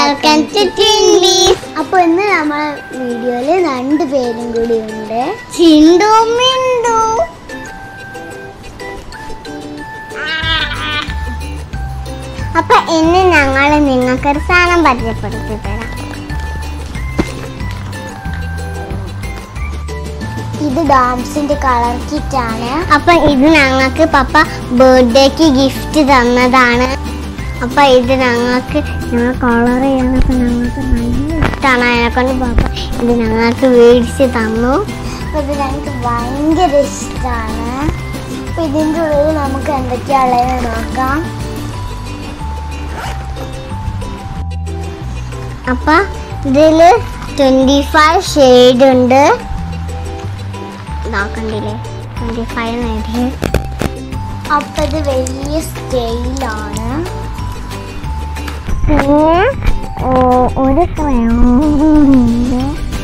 Welcome to ട്വിൻബീസ് അപ്പൊ ഇന്ന് നമ്മളെ വീഡിയോയില് രണ്ട് പേരും കൂടി ഉണ്ട് ചിണ്ടു മിണ്ടു അപ്പൊ ഇന്ന് ഞങ്ങൾ നിങ്ങൾക്കൊരു സാധനം പരിചയപ്പെടുത്തി തരാം ഇത് ഡാംസിന്റെ കളർ കിറ്റ് ആണ് അപ്പൊ ഇത് ഞങ്ങൾക്ക് പപ്പ ബർത്ത്ഡേക്ക് ഗിഫ്റ്റ് തന്നതാണ് അപ്പൊ ഇത് ഞങ്ങൾക്ക് ഞങ്ങൾ കളർ ചെയ്യാനൊക്കെ ഞങ്ങൾക്ക് നല്ല ഇഷ്ടമാണ് അതിനെ കൊണ്ട് പപ്പ ഇത് ഞങ്ങൾക്ക് മേടിച്ച് തന്നു അപ്പൊ ഇത് ഞങ്ങൾക്ക് ഭയങ്കര ഇഷ്ടമാണ് അപ്പൊ ഇതിൻ്റെ ഉള്ളിൽ നമുക്ക് എന്തൊക്കെയാണുള്ളത് നോക്കാം അപ്പൊ ഇതില് ട്വന്റി ഫൈവ് ഷെയ്ഡ് ഉണ്ട് ഇതാക്കണ്ടില്ലേ ട്വന്റി ഫൈവ് എഴുതി അപ്പൊ ഇത് വലിയ സ്കെയിലാണ് പിന്നെ ഓ- ഒരു ക്രയോണ്ട്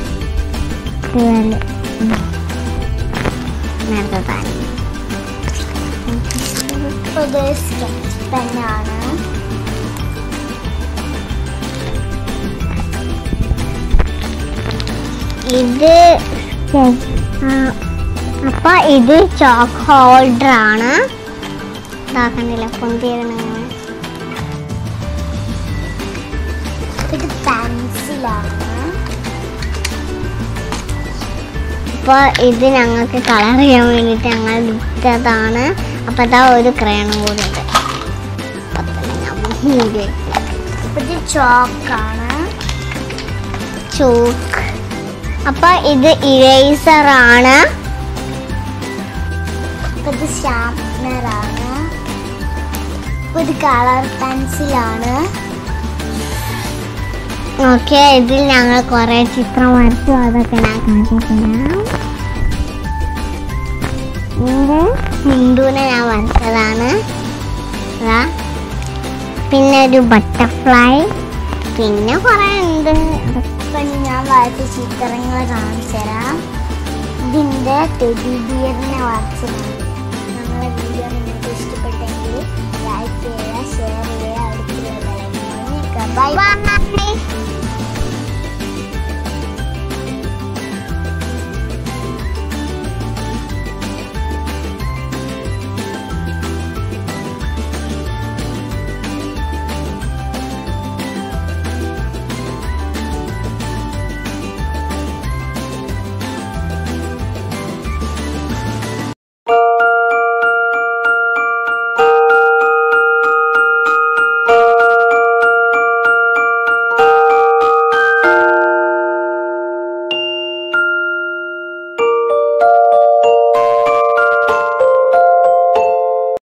ഇത് സ്കെച്ച് പെന്നാണ് ഇത് ആ, അപ്പൊ ഇത് ചോക്ക് ഹോൾഡർ ആണ് ഇതാക്കണ്ടില്ല പൊന്തിയിരുന്ന ഇത് പെൻസിലാണ് അപ്പൊ ഇത് ഞങ്ങൾക്ക് കളർ ചെയ്യാൻ വേണ്ടിയിട്ട് ഞങ്ങൾ വിറ്റതാണ് അപ്പൊ അതാ ഒരു ക്രയണം കൂടി ഉണ്ട് അപ്പൊ തന്നെ ഞാൻ മൂടി വെക്കാം. അപ്പൊ ഇത് ചോക്കാണ് ചോക്ക് അപ്പൊ ഇത് ഇറേസർ ആണ് ഇത് ഷാർപ്നർ ആണ് ഇത് കളർ പെൻസിലാണ് ഓക്കെ ഇതിൽ ഞങ്ങൾ കുറെ ചിത്രം വരച്ചു അതൊക്കെ ഞാൻ കാണിച്ചുതരാം ഇത് ഹിന്ദുവിനെ ഞാൻ വരച്ചതാണ് ദാ. പിന്നെ ഒരു ബട്ടർഫ്ലൈ പിന്നെ കുറെ ഉണ്ട് അതൊക്കെ ഞാൻ വരച്ച ചിത്രങ്ങൾ കാണിച്ചു തരാം ഇതിൻ്റെ ടെഡി ബിയറിനെ വരച്ചതാണ് ഞങ്ങളെ വീഡിയോ നിങ്ങൾക്ക് ഇഷ്ടപ്പെട്ടെങ്കിൽ ലൈക്ക് ചെയ്യുക ഷെയർ ചെയ്യുക അടുത്തുള്ള ബൈ ബൈ